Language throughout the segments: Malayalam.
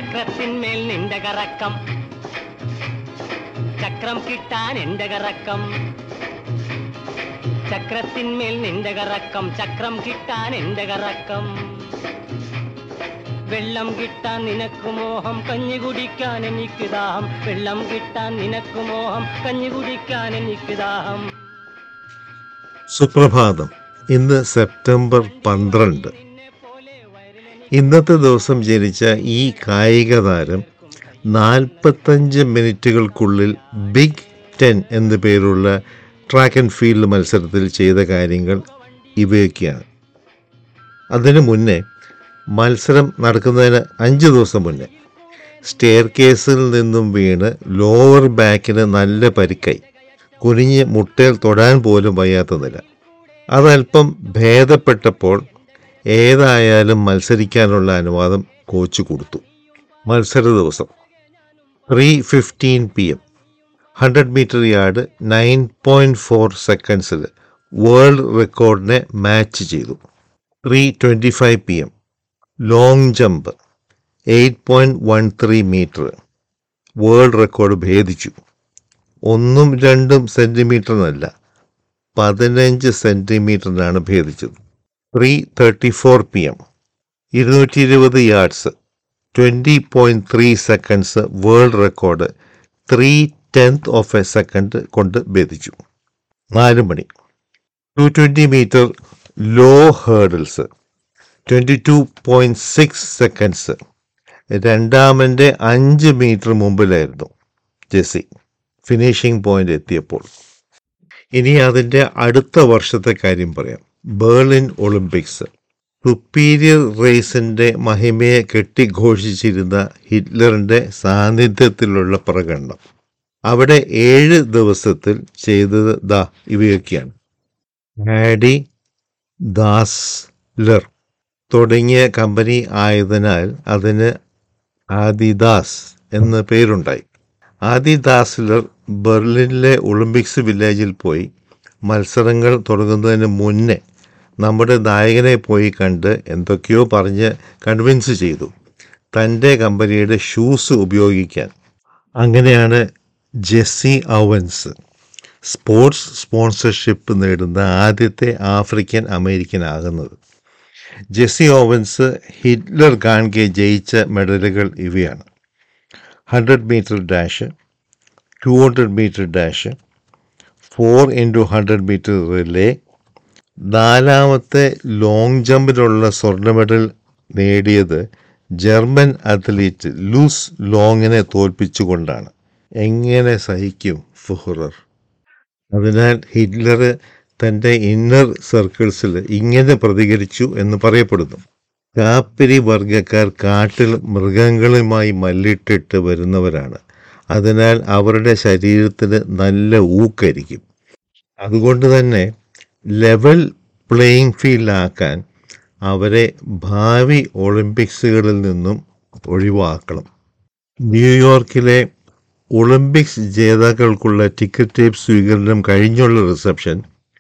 ചക്രത്തിന്മേൽ നിന്റെ കറക്കം ചക്രം കിട്ടാൻ എന്റെ കറക്കം ചക്രത്തിന്മേൽ നിന്റെ കറക്കം ചക്രം കിട്ടാൻ എന്റെ കറക്കം വെള്ളം കിട്ടാൻ നിനക്ക് മോഹം കഞ്ഞി കുടിക്കാൻ എനിക്ക് ദാഹം വെള്ളം കിട്ടാൻ നിനക്ക് മോഹം കഞ്ഞി കുടിക്കാൻ എനിക്ക് ദാഹം സുപ്രഭാതം ഇന്ന് സെപ്റ്റംബർ പന്ത്രണ്ട് ഇന്നത്തെ ദിവസം ജനിച്ച ഈ കായിക താരം നാൽപ്പത്തഞ്ച് മിനിറ്റുകൾക്കുള്ളിൽ ബിഗ് ടെൻ എന്നു പേരുള്ള ട്രാക്ക് ആൻഡ് ഫീൽഡ് മത്സരത്തിൽ ചെയ്ത കാര്യങ്ങൾ ഇവയൊക്കെയാണ് അതിനു മുന്നേ മത്സരം നടക്കുന്നതിന് അഞ്ച് ദിവസം മുന്നേ സ്റ്റെയർ കേസിൽ നിന്നും വീണ് ലോവർ ബാക്കിന് നല്ല പരിക്കായി കുനിഞ്ഞ് മുട്ടയിൽ തൊടാൻ പോലും വയ്യാത്ത നില അതല്പം ഭേദപ്പെട്ടപ്പോൾ ഏതായാലും മത്സരിക്കാനുള്ള അനുവാദം കോച്ച് കൊടുത്തു മത്സര ദിവസം three fifteen P M hundred metre yard nine point four സെക്കൻഡ്സിൽ വേൾഡ് റെക്കോർഡിനെ മാച്ച് ചെയ്തു three twenty five P M long jump eight point one three metre world record ഭേദിച്ചു ഒന്നും രണ്ടും സെൻറ്റിമീറ്ററിനല്ല പതിനഞ്ച് സെൻറ്റിമീറ്ററിനാണ് ഭേദിച്ചത് three thirty four P M ഇരുന്നൂറ്റി ഇരുപത് yards twenty point three seconds world record three tenth of a second കൊണ്ട് ഭേദിച്ചു നാല് മണി two twenty metre low hurdles twenty two point six seconds രണ്ടാമൻ്റെ അഞ്ച് മീറ്റർ മുമ്പിലായിരുന്നു ജെസ്സി ഫിനിഷിംഗ് പോയിന്റ് എത്തിയപ്പോൾ ഇനി അതിൻ്റെ അടുത്ത വർഷത്തെ കാര്യം പറയാം ബേർലിൻ ഒളിമ്പിക്സ് സുപ്പീരിയർ റേസിൻ്റെ മഹിമയെ കെട്ടിഘോഷിച്ചിരുന്ന ഹിറ്റ്ലറിൻ്റെ സാന്നിധ്യത്തിലുള്ള പ്രകടനം അവിടെ ഏഴ് ദിവസത്തിൽ ചെയ്തത് ദാ ഇവയൊക്കെയാണ് ആഡി ദാസ്ലർ തുടങ്ങിയ കമ്പനി ആയതിനാൽ അതിന് ആദിദാസ് എന്ന പേരുണ്ടായി ആദിദാസ്ലർ ബെർലിനിലെ ഒളിമ്പിക്സ് വില്ലേജിൽ പോയി മത്സരങ്ങൾ തുടങ്ങുന്നതിന് മുന്നേ നമ്മുടെ നായകനെ പോയി കണ്ട് എന്തൊക്കെയോ പറഞ്ഞ് കൺവിൻസ് ചെയ്തു തൻ്റെ കമ്പനിയുടെ ഷൂസ് ഉപയോഗിക്കാൻ അങ്ങനെയാണ് ജെസ്സി ഔവൻസ് സ്പോർട്സ് സ്പോൺസർഷിപ്പ് നേടുന്ന ആദ്യത്തെ ആഫ്രിക്കൻ അമേരിക്കൻ ആകുന്നത് ജെസ്സി ഓവൻസ് ഹിറ്റ്ലർ കാൺകെ ജയിച്ച മെഡലുകൾ ഇവയാണ് hundred metre dash two hundred metre dash four into hundred metre relay നാലാമത്തെ ലോങ് ജമ്പിലുള്ള സ്വർണ്ണ മെഡൽ നേടിയത് ജർമ്മൻ അത്ലീറ്റ് ലൂസ് ലോങ്ങിനെ തോൽപ്പിച്ചുകൊണ്ടാണ് എങ്ങനെ സഹിക്കും ഫുഹറർ അതിനാൽ ഹിറ്റ്ലർ തൻ്റെ ഇന്നർ സർക്കിൾസിൽ ഇങ്ങനെ പ്രതികരിച്ചു എന്ന് പറയപ്പെടുന്നു കാപ്പിരി വർഗക്കാർ കാട്ടിൽ മൃഗങ്ങളുമായി മല്ലിട്ടിട്ട് വരുന്നവരാണ് അതിനാൽ അവരുടെ ശരീരത്തിന് നല്ല ഊക്കായിരിക്കും അതുകൊണ്ട് തന്നെ ലെവൽ പ്ലേയിങ് ഫീൽഡാക്കാൻ അവരെ ഭാവി ഒളിമ്പിക്സുകളിൽ നിന്നും ഒഴിവാക്കണം ന്യൂയോർക്കിലെ ഒളിമ്പിക്സ് ജേതാക്കൾക്കുള്ള ടിക്കറ്റ് ടേപ്പ് സ്വീകരണം കഴിഞ്ഞുള്ള റിസപ്ഷൻ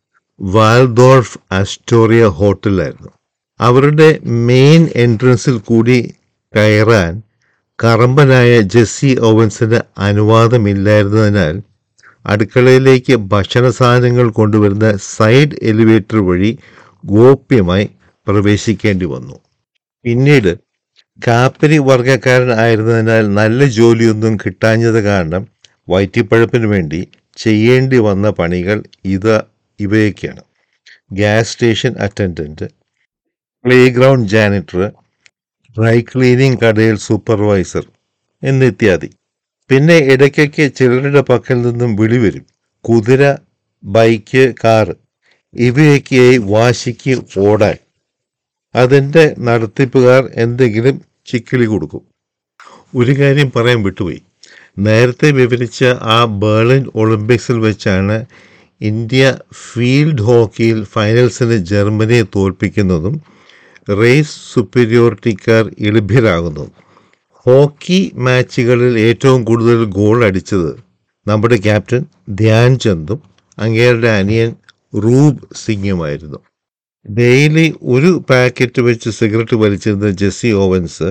വാൽദോർഫ് അസ്റ്റോറിയ ഹോട്ടലായിരുന്നു അവരുടെ മെയിൻ എൻട്രൻസിൽ കൂടി കയറാൻ കറമ്പനായ ജെസ്സി ഓവൻസിന് അനുവാദമില്ലായിരുന്നതിനാൽ അടുക്കളയിലേക്ക് ഭക്ഷണ സാധനങ്ങൾ കൊണ്ടുവരുന്ന സൈഡ് എലിവേറ്റർ വഴി ഗോപ്യമായി പ്രവേശിക്കേണ്ടി വന്നു പിന്നീട് കാപ്പിരി വർഗക്കാരൻ ആയിരുന്നതിനാൽ നല്ല ജോലിയൊന്നും കിട്ടാഞ്ഞത് കാരണം വയറ്റിപ്പഴപ്പിന് വേണ്ടി ചെയ്യേണ്ടി വന്ന പണികൾ ഇത് ഇവയൊക്കെയാണ് gas station attendant playground janitor dry cleaning കടയിൽ സൂപ്പർവൈസർ എന്നിത്യാദി പിന്നെ ഇടയ്ക്കൊക്കെ ചിലരുടെ പക്കൽ നിന്നും വിളി വരും കുതിര ബൈക്ക് കാറ് ഇവയൊക്കെയായി വാശിക്ക് ഓടാൻ അതിൻ്റെ നടത്തിപ്പുകാർ എന്തെങ്കിലും ചിക്കിളി കൊടുക്കും ഒരു കാര്യം പറയാൻ വിട്ടുപോയി നേരത്തെ വിവരിച്ച ആ ബേർലിൻ ഒളിമ്പിക്സിൽ വെച്ചാണ് ഇന്ത്യ ഫീൽഡ് ഹോക്കിയിൽ ഫൈനൽസിന് ജർമ്മനിയെ തോൽപ്പിക്കുന്നതും റേസ് സുപ്പീരിയോറിറ്റിക്കാർ എളിഭ്യരാകുന്നതും ഹോക്കി മാച്ചുകളിൽ ഏറ്റവും കൂടുതൽ ഗോൾ അടിച്ചത് നമ്മുടെ ക്യാപ്റ്റൻ ധ്യാൻ ചന്ദും അങ്ങേരുടെ അനിയൻ റൂബ് സിംഗുമായിരുന്നു ഡെയിലി ഒരു പാക്കറ്റ് വെച്ച് സിഗരറ്റ് വലിച്ചിരുന്ന ജെസ്സി ഓവൻസ്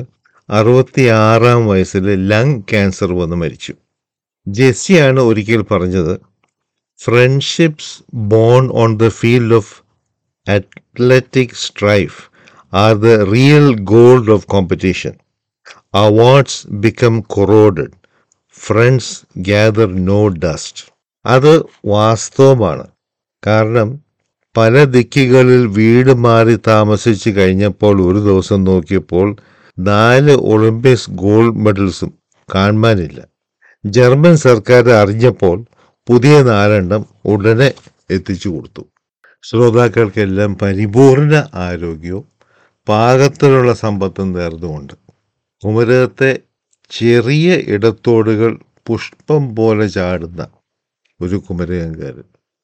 അറുപത്തിയാറാം വയസ്സിൽ ലങ് ക്യാൻസർ വന്ന് മരിച്ചു ജെസ്സിയാണ് ഒരിക്കൽ പറഞ്ഞത് friendships born on the field of athletic strife are the real gold of competition awards become corroded friends gather no dust അത് വാസ്തവമാണ് കാരണം പല ദിക്കുകളിൽ വീട് മാറി താമസിച്ച് കഴിഞ്ഞപ്പോൾ ഒരു ദിവസം നോക്കിയപ്പോൾ നാല് ഒളിമ്പിക്സ് ഗോൾഡ് മെഡൽസും കാണാനില്ല ജർമ്മൻ സർക്കാർ അറിഞ്ഞപ്പോൾ പുതിയ നാലെണ്ണം ഉടനെ എത്തിച്ചു കൊടുത്തു ശ്രോതാക്കൾക്കെല്ലാം പരിപൂർണ ആരോഗ്യവും പാകത്തിലുള്ള സമ്പത്തും നേർന്നുകൊണ്ട് കുമരകത്തെ ചെറിയ ഇടത്തോടുകൾ പുഷ്പം പോലെ ചാടുന്ന ഒരു കുമരകംകാരൻ